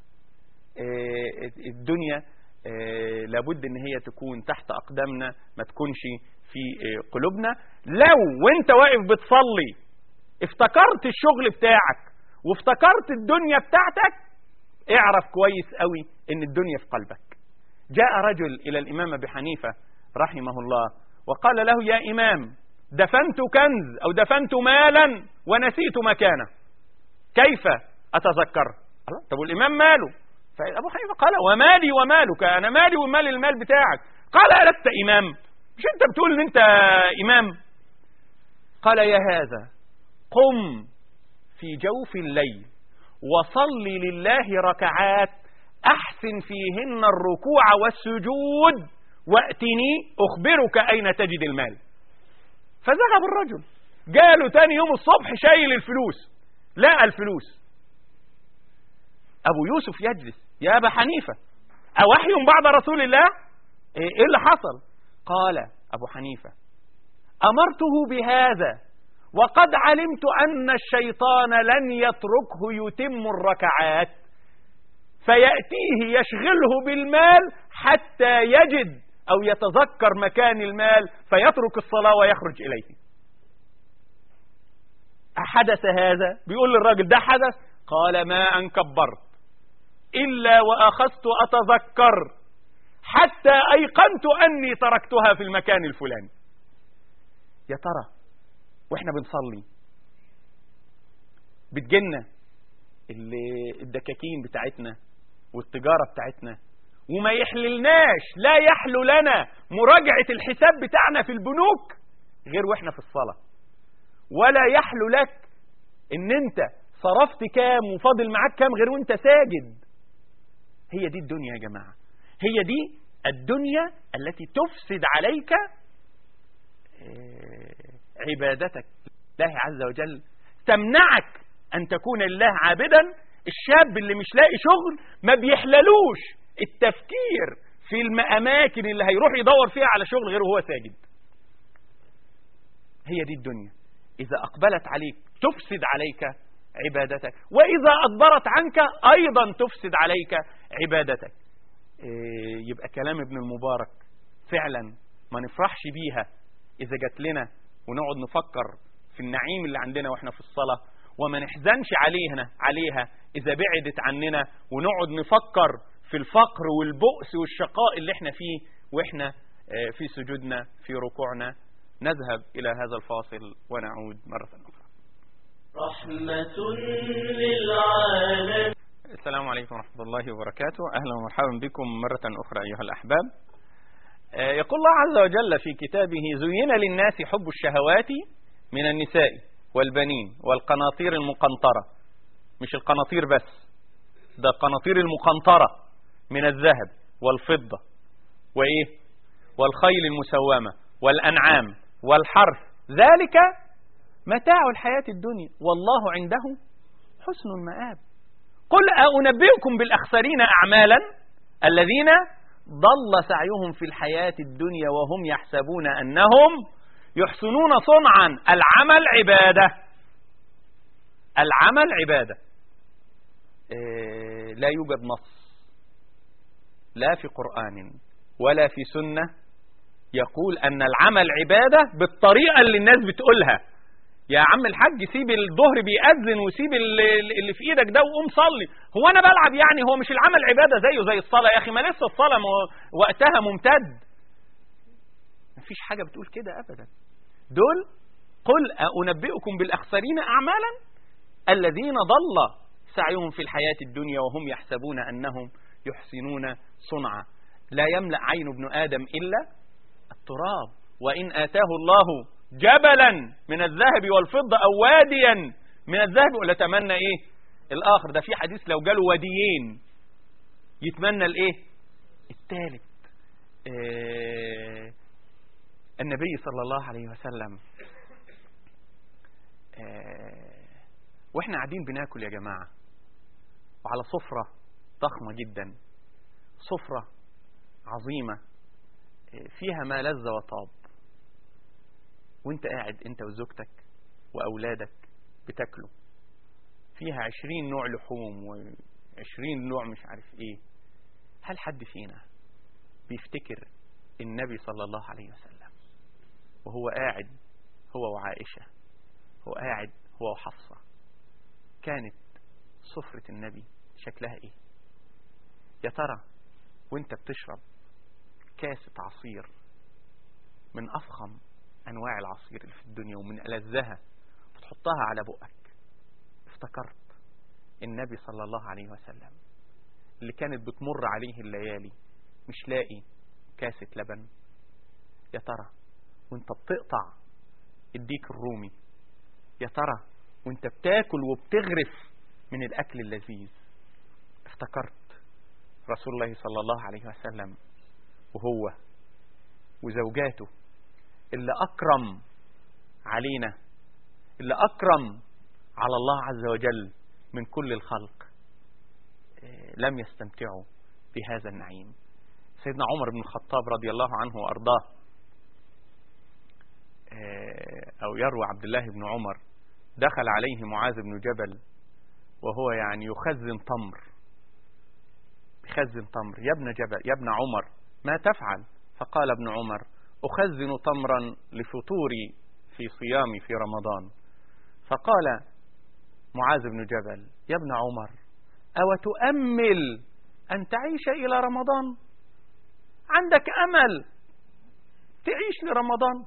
اه الدنيا اه لابد ان هي تكون تحت اقدامنا ما تكونش في اه قلوبنا لو وانت واقف بتصلي افتكرت الشغل بتاعك وافتكرت الدنيا بتاعتك اعرف كويس قوي ان الدنيا في قلبك جاء رجل الى الامام ابي حنيفه رحمه الله وقال له يا امام دفنت كنز او دفنت مالا ونسيت مكانه كيف اتذكر طب والامام ماله فابو حنيفه قال ومالي ومالك انا مالي ومال المال بتاعك قال ألست امام مش انت بتقول ان انت امام قال يا هذا قم في جوف الليل وصل لله ركعات أحسن فيهن الركوع والسجود وأتني أخبرك أين تجد المال فذهب الرجل جاله تاني يوم الصبح شايل الفلوس لقى الفلوس أبو يوسف يجلس يا أبا حنيفة أوحي بعد رسول الله إيه اللي حصل قال أبو حنيفة أمرته بهذا وقد علمت أن الشيطان لن يتركه يتم الركعات فيأتيه يشغله بالمال حتى يجد أو يتذكر مكان المال فيترك الصلاة ويخرج إليه أحدث هذا بيقول للراجل ده حدث قال ما أن كبرت إلا وأخذت أتذكر حتى أيقنت أني تركتها في المكان الفلاني يا ترى واحنا بنصلي بتجينا الدكاكين بتاعتنا والتجارة بتاعتنا وما يحللناش لا يحلو لنا مراجعة الحساب بتاعنا في البنوك غير واحنا في الصلاة ولا يحلو لك ان انت صرفت كام وفاضل معاك كام غير وانت ساجد هي دي الدنيا يا جماعة هي دي الدنيا التي تفسد عليك عبادتك الله عز وجل تمنعك أن تكون لله عابدا الشاب اللي مش لاقي شغل ما بيحللوش التفكير في الأماكن اللي هيروح يدور فيها على شغل غير وهو ساجد هي دي الدنيا إذا أقبلت عليك تفسد عليك عبادتك وإذا أدبرت عنك أيضا تفسد عليك عبادتك إيه يبقى كلام ابن المبارك فعلا ما نفرحش بيها إذا جات لنا ونقعد نفكر في النعيم اللي عندنا واحنا في الصلاة وما نحزنش عليها عليها إذا بعدت عننا ونقعد نفكر في الفقر والبؤس والشقاء اللي احنا فيه واحنا في سجودنا في ركوعنا نذهب إلى هذا الفاصل ونعود مرة أخرى رحمة للعالم السلام عليكم ورحمة الله وبركاته أهلا ومرحبا بكم مرة أخرى أيها الأحباب يقول الله عز وجل في كتابه زين للناس حب الشهوات من النساء والبنين والقناطير المقنطرة مش القناطير بس ده القناطير المقنطرة من الذهب والفضة وإيه والخيل المسومة والأنعام والحرث ذلك متاع الحياة الدنيا والله عنده حسن المآب قل أنبئكم بالأخسرين أعمالا الذين ضل سعيهم في الحياة الدنيا وهم يحسبون أنهم يحسنون صنعا العمل عبادة العمل عبادة إيه لا يوجد نص لا في قرآن ولا في سنة يقول أن العمل عبادة بالطريقة اللي الناس بتقولها يا عم الحاج سيب الظهر بيأذن وسيب اللي اللي في ايدك ده وقوم صلي هو انا بلعب يعني هو مش العمل عبادة زيه زي الصلاة يا اخي ما لسه الصلاة مو- وقتها ممتد مفيش حاجة بتقول كده ابدا دول قل أنبئكم بالأخسرين أعمالا الذين ضل سعيهم في الحياة الدنيا وهم يحسبون أنهم يحسنون صنعا لا يملأ عين ابن آدم إلا التراب وإن آتاه الله جبلا من الذهب والفضة أو واديا من الذهب لتمنى إيه الآخر ده في حديث لو جاله واديين يتمنى الإيه الثالث آه النبي صلى الله عليه وسلم آه واحنا قاعدين بناكل يا جماعة وعلى سفرة ضخمة جدا سفرة عظيمة آه فيها ما لذ وطاب وانت قاعد انت وزوجتك واولادك بتاكلوا فيها عشرين نوع لحوم وعشرين نوع مش عارف ايه هل حد فينا بيفتكر النبي صلى الله عليه وسلم وهو قاعد هو وعائشة هو قاعد هو وحفصة كانت سفرة النبي شكلها ايه يا ترى وانت بتشرب كاسة عصير من افخم انواع العصير اللي في الدنيا ومن ألذها بتحطها على بقك افتكرت النبي صلى الله عليه وسلم اللي كانت بتمر عليه الليالي مش لاقي كاسة لبن يا ترى وانت بتقطع الديك الرومي يا ترى وانت بتاكل وبتغرف من الاكل اللذيذ افتكرت رسول الله صلى الله عليه وسلم وهو وزوجاته اللي اكرم علينا اللي اكرم على الله عز وجل من كل الخلق لم يستمتعوا بهذا النعيم سيدنا عمر بن الخطاب رضي الله عنه وارضاه أو يروى عبد الله بن عمر دخل عليه معاذ بن جبل وهو يعني يخزن تمر يخزن تمر يا ابن جبل يا ابن عمر ما تفعل فقال ابن عمر أخزن تمرا لفطوري في صيامي في رمضان فقال معاذ بن جبل يا ابن عمر أو تؤمل أن تعيش إلى رمضان عندك أمل تعيش لرمضان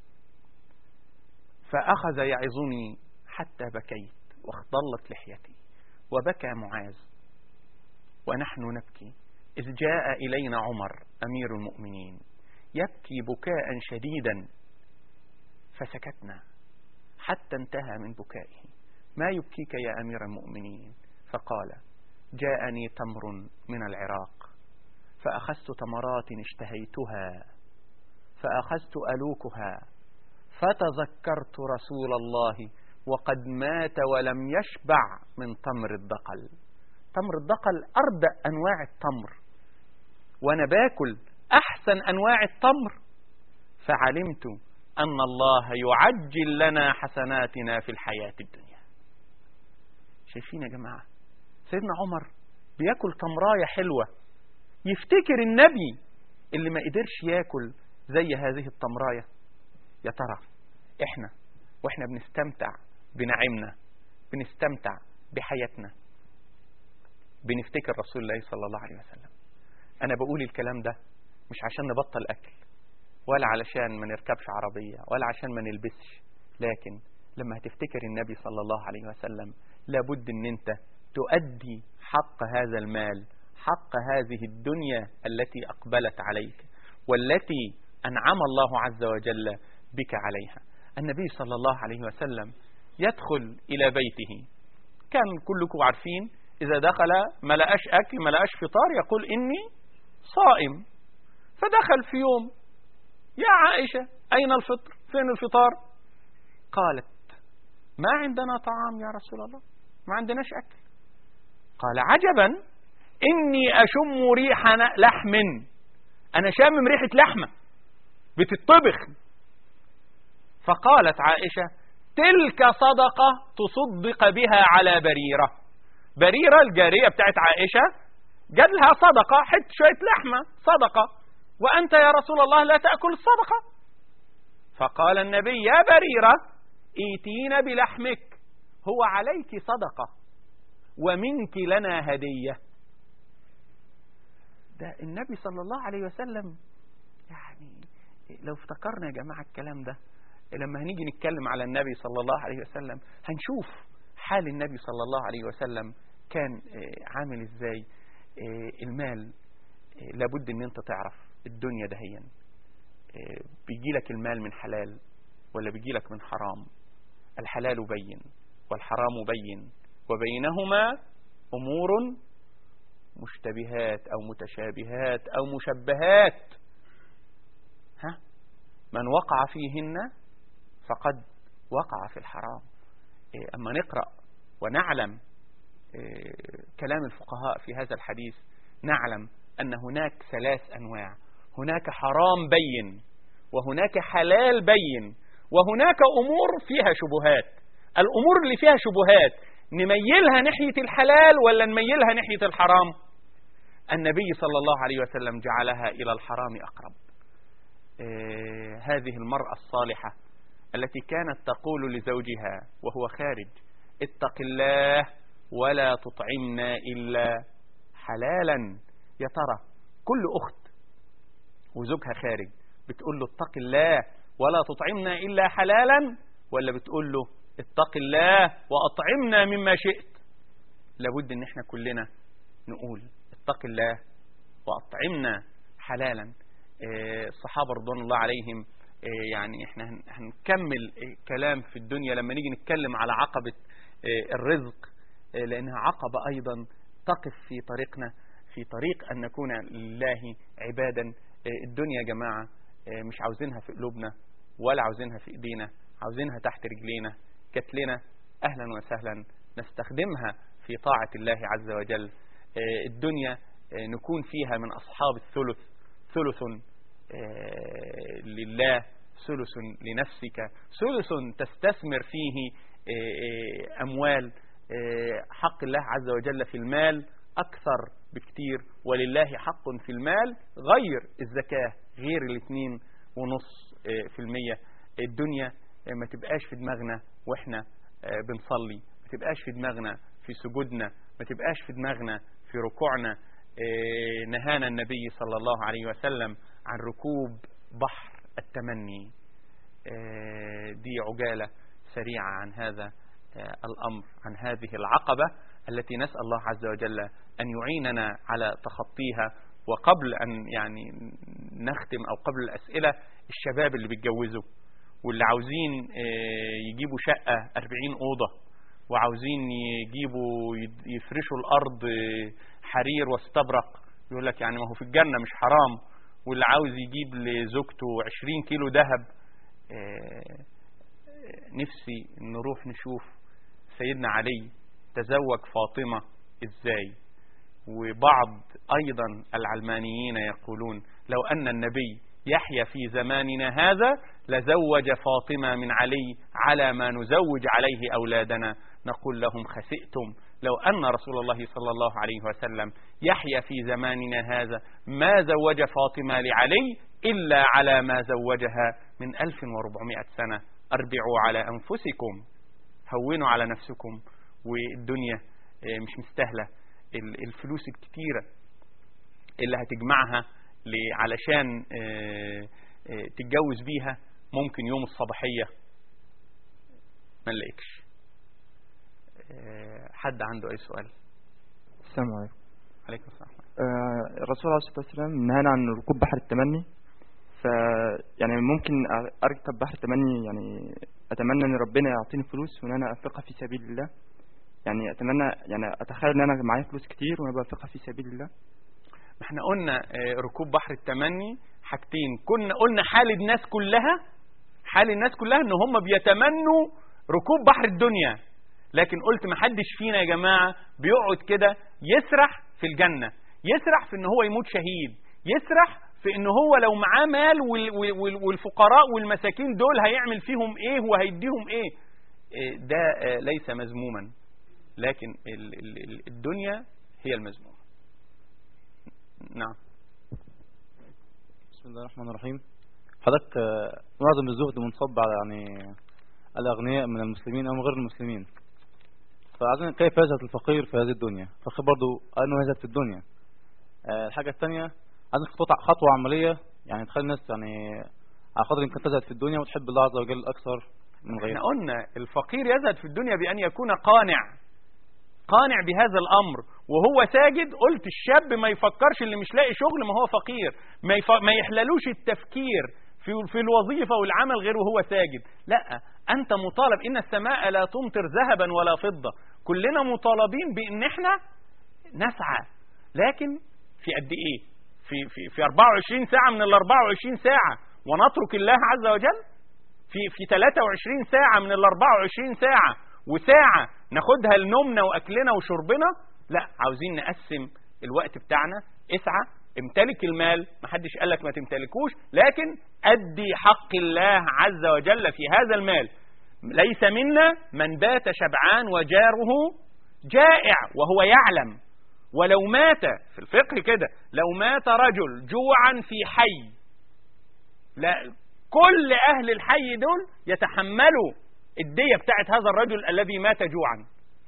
فأخذ يعظني حتى بكيت واخضلت لحيتي وبكى معاذ ونحن نبكي إذ جاء إلينا عمر أمير المؤمنين يبكي بكاء شديدا فسكتنا حتى انتهى من بكائه ما يبكيك يا أمير المؤمنين فقال جاءني تمر من العراق فأخذت تمرات اشتهيتها فأخذت ألوكها فتذكرت رسول الله وقد مات ولم يشبع من تمر الدقل تمر الدقل أردأ أنواع التمر وأنا باكل أحسن أنواع التمر فعلمت أن الله يعجل لنا حسناتنا في الحياة الدنيا شايفين يا جماعة سيدنا عمر بياكل تمراية حلوة يفتكر النبي اللي ما قدرش ياكل زي هذه التمراية يا ترى احنا واحنا بنستمتع بنعيمنا بنستمتع بحياتنا بنفتكر رسول الله صلى الله عليه وسلم انا بقول الكلام ده مش عشان نبطل اكل ولا علشان ما نركبش عربية ولا عشان ما نلبسش لكن لما هتفتكر النبي صلى الله عليه وسلم لابد ان انت تؤدي حق هذا المال حق هذه الدنيا التي اقبلت عليك والتي انعم الله عز وجل بك عليها النبي صلى الله عليه وسلم يدخل الى بيته كان كلكم عارفين اذا دخل ما لقاش اكل ما لقاش فطار يقول اني صائم فدخل في يوم يا عائشة أين الفطر فين الفطار قالت ما عندنا طعام يا رسول الله ما عندناش أكل قال عجبا إني أشم ريح لحم أنا شامم ريحة لحمة بتطبخ فقالت عائشة تلك صدقة تصدق بها على بريرة بريرة الجارية بتاعت عائشة جات لها صدقة حت شوية لحمة صدقة وأنت يا رسول الله لا تأكل الصدقة فقال النبي يا بريرة ايتين بلحمك هو عليك صدقة ومنك لنا هدية ده النبي صلى الله عليه وسلم يعني لو افتكرنا يا جماعة الكلام ده لما هنيجي نتكلم على النبي صلى الله عليه وسلم هنشوف حال النبي صلى الله عليه وسلم كان عامل ازاي المال لابد ان انت تعرف الدنيا دهيا بيجي لك المال من حلال ولا بيجي لك من حرام الحلال بين والحرام بين وبينهما أمور مشتبهات أو متشابهات أو مشبهات ها من وقع فيهن فقد وقع في الحرام أما نقرأ ونعلم كلام الفقهاء في هذا الحديث نعلم أن هناك ثلاث أنواع هناك حرام بين وهناك حلال بين وهناك أمور فيها شبهات الأمور اللي فيها شبهات نميلها ناحية الحلال ولا نميلها ناحية الحرام النبي صلى الله عليه وسلم جعلها إلى الحرام أقرب آه هذه المرأة الصالحة التي كانت تقول لزوجها وهو خارج اتق الله ولا تطعمنا إلا حلالا يا ترى كل أخت وزوجها خارج بتقول له اتق الله ولا تطعمنا إلا حلالا ولا بتقول له اتق الله وأطعمنا مما شئت لابد ان احنا كلنا نقول اتق الله وأطعمنا حلالا الصحابة رضوان الله عليهم يعني احنا هنكمل كلام في الدنيا لما نيجي نتكلم على عقبة الرزق لأنها عقبة أيضا تقف في طريقنا في طريق أن نكون لله عبادا الدنيا يا جماعة مش عاوزينها في قلوبنا ولا عاوزينها في ايدينا عاوزينها تحت رجلينا جات لنا اهلا وسهلا نستخدمها في طاعة الله عز وجل الدنيا نكون فيها من اصحاب الثلث ثلث لله ثلث لنفسك ثلث تستثمر فيه اموال حق الله عز وجل في المال اكثر بكتير ولله حق في المال غير الزكاة غير الاثنين ونص في المية الدنيا ما تبقاش في دماغنا واحنا بنصلي ما تبقاش في دماغنا في سجودنا ما تبقاش في دماغنا في ركوعنا نهانا النبي صلى الله عليه وسلم عن ركوب بحر التمني دي عجالة سريعة عن هذا الأمر عن هذه العقبة التي نسأل الله عز وجل أن يعيننا على تخطيها وقبل أن يعني نختم أو قبل الأسئلة الشباب اللي بيتجوزوا واللي عاوزين يجيبوا شقة 40 أوضة وعاوزين يجيبوا يفرشوا الأرض حرير واستبرق يقول لك يعني ما هو في الجنة مش حرام واللي عاوز يجيب لزوجته 20 كيلو ذهب نفسي نروح نشوف سيدنا علي تزوج فاطمة ازاي وبعض ايضا العلمانيين يقولون لو ان النبي يحيى في زماننا هذا لزوج فاطمة من علي على ما نزوج عليه اولادنا نقول لهم خسئتم لو أن رسول الله صلى الله عليه وسلم يحيى في زماننا هذا ما زوج فاطمة لعلي إلا على ما زوجها من 1400 سنة أربعوا على أنفسكم هونوا على نفسكم والدنيا مش مستاهلة الفلوس الكتيرة اللي هتجمعها علشان تتجوز بيها ممكن يوم الصباحية ما نلاقيكش حد عنده أي سؤال السلام عليكم عليكم السلام آه الرسول عليه الصلاة والسلام نهانا عن ركوب بحر التمني ف يعني ممكن أركب بحر التمني يعني أتمنى إن ربنا يعطيني فلوس وإن أنا أنفقها في سبيل الله يعني أتمنى يعني أتخيل إن أنا معايا فلوس كتير وأنا بنفقها في سبيل الله ما احنا قلنا ركوب بحر التمني حاجتين كنا قلنا حال الناس كلها حال الناس كلها ان هم بيتمنوا ركوب بحر الدنيا لكن قلت ما حدش فينا يا جماعة بيقعد كده يسرح في الجنة يسرح في ان هو يموت شهيد يسرح في ان هو لو معاه مال والفقراء والمساكين دول هيعمل فيهم ايه وهيديهم ايه ده ليس مذموما لكن الدنيا هي المذمومة نعم بسم الله الرحمن الرحيم حضرتك آه، معظم الزهد منصب على يعني الأغنياء من المسلمين أو من غير المسلمين فعايزين كيف يزهد الفقير في هذه الدنيا الفقير برضه أنه يزهد في الدنيا آه، الحاجة الثانية عايزين خطوة خطوة عملية يعني تخلي الناس يعني على قدر يمكن تزهد في الدنيا وتحب الله عز وجل أكثر من احنا غيرها قلنا الفقير يزهد في الدنيا بأن يكون قانع قانع بهذا الأمر وهو ساجد قلت الشاب ما يفكرش اللي مش لاقي شغل ما هو فقير ما, يف... ما يحللوش التفكير في, في الوظيفة والعمل غير وهو ساجد لا أنت مطالب إن السماء لا تمطر ذهبا ولا فضة كلنا مطالبين بأن احنا نسعى لكن في قد إيه في, في, في 24 ساعة من ال 24 ساعة ونترك الله عز وجل في في 23 ساعة من ال 24 ساعة وساعة ناخدها لنومنا وأكلنا وشربنا لا عاوزين نقسم الوقت بتاعنا اسعى امتلك المال محدش قال لك ما تمتلكوش لكن أدي حق الله عز وجل في هذا المال ليس منا من بات شبعان وجاره جائع وهو يعلم ولو مات في الفقه كده لو مات رجل جوعا في حي لا كل أهل الحي دول يتحملوا الدية بتاعت هذا الرجل الذي مات جوعا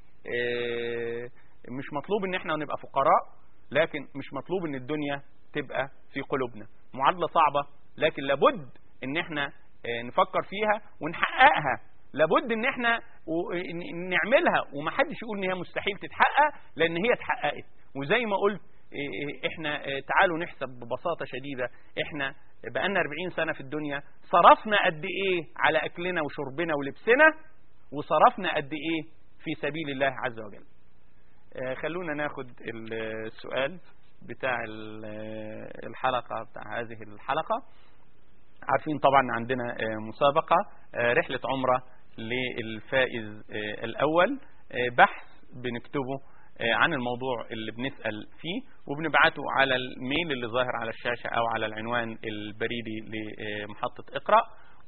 إيه، مش مطلوب ان احنا نبقى فقراء لكن مش مطلوب ان الدنيا تبقى في قلوبنا معادلة صعبة لكن لابد ان احنا إيه، نفكر فيها ونحققها لابد ان احنا و- ن- نعملها ومحدش يقول ان هي مستحيل تتحقق لان هي اتحققت وزي ما قلت إيه، إيه، احنا إيه، تعالوا نحسب ببساطة شديدة احنا بقالنا 40 سنة في الدنيا صرفنا قد ايه على اكلنا وشربنا ولبسنا وصرفنا قد ايه في سبيل الله عز وجل آه، خلونا ناخد السؤال بتاع ال- الحلقة بتاع هذه الحلقة عارفين طبعا عندنا آه، مسابقة آه، رحلة عمرة للفائز آه، الأول آه، بحث بنكتبه آه، عن الموضوع اللي بنسأل فيه وبنبعته على الميل اللي ظاهر على الشاشة أو على العنوان البريدي لمحطة اقرأ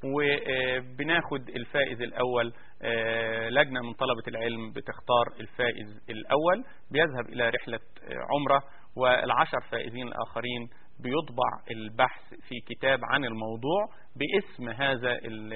وبناخد الفائز الأول آه، لجنة من طلبة العلم بتختار الفائز الأول بيذهب إلى رحلة آه، عمرة والعشر فائزين الآخرين بيطبع البحث في كتاب عن الموضوع باسم هذا ال-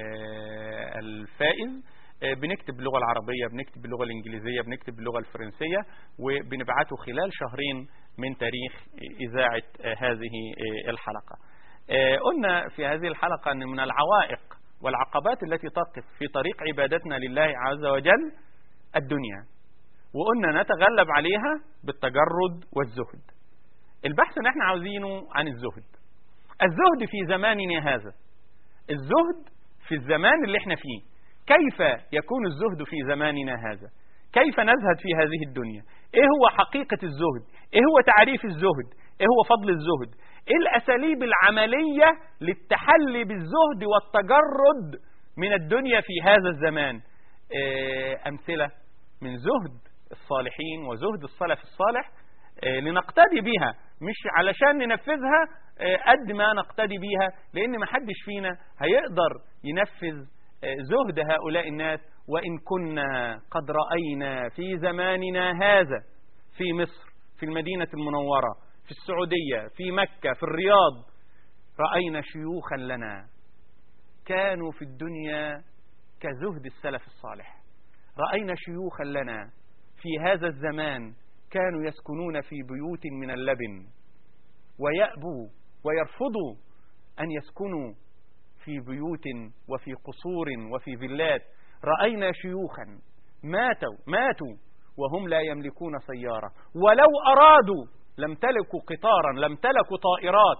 الفائز آه، بنكتب باللغة العربية بنكتب باللغة الإنجليزية بنكتب باللغة الفرنسية وبنبعته خلال شهرين من تاريخ إذاعة آه، هذه آه، الحلقة آه، قلنا في هذه الحلقة أن من العوائق والعقبات التي تقف في طريق عبادتنا لله عز وجل الدنيا وقلنا نتغلب عليها بالتجرد والزهد البحث اللي احنا عاوزينه عن الزهد الزهد في زماننا هذا الزهد في الزمان اللي احنا فيه كيف يكون الزهد في زماننا هذا كيف نزهد في هذه الدنيا ايه هو حقيقة الزهد ايه هو تعريف الزهد ايه هو فضل الزهد ايه الاساليب العملية للتحلي بالزهد والتجرد من الدنيا في هذا الزمان إيه امثلة من زهد الصالحين وزهد السلف الصالح إيه لنقتدي بها مش علشان ننفذها إيه قد ما نقتدي بيها لان ما حدش فينا هيقدر ينفذ إيه زهد هؤلاء الناس وإن كنا قد رأينا في زماننا هذا في مصر في المدينة المنورة في السعودية في مكة في الرياض رأينا شيوخا لنا كانوا في الدنيا كزهد السلف الصالح رأينا شيوخا لنا في هذا الزمان كانوا يسكنون في بيوت من اللبن ويأبوا ويرفضوا أن يسكنوا في بيوت وفي قصور وفي فيلات رأينا شيوخا ماتوا ماتوا وهم لا يملكون سيارة ولو أرادوا لم تلكوا قطارا لم تلكوا طائرات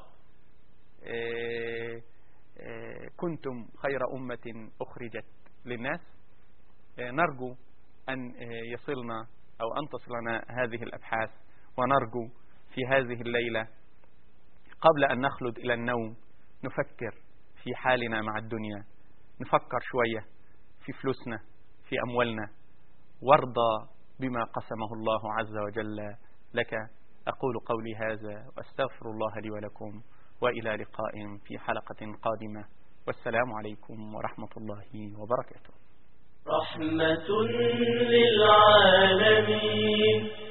إيه إيه كنتم خير أمة أخرجت للناس إيه نرجو أن يصلنا أو أن تصلنا هذه الأبحاث ونرجو في هذه الليلة قبل أن نخلد إلى النوم نفكر في حالنا مع الدنيا نفكر شوية في فلوسنا في أموالنا وارضى بما قسمه الله عز وجل لك أقول قولي هذا وأستغفر الله لي ولكم وإلى لقاء في حلقة قادمة والسلام عليكم ورحمة الله وبركاته رحمة للعالمين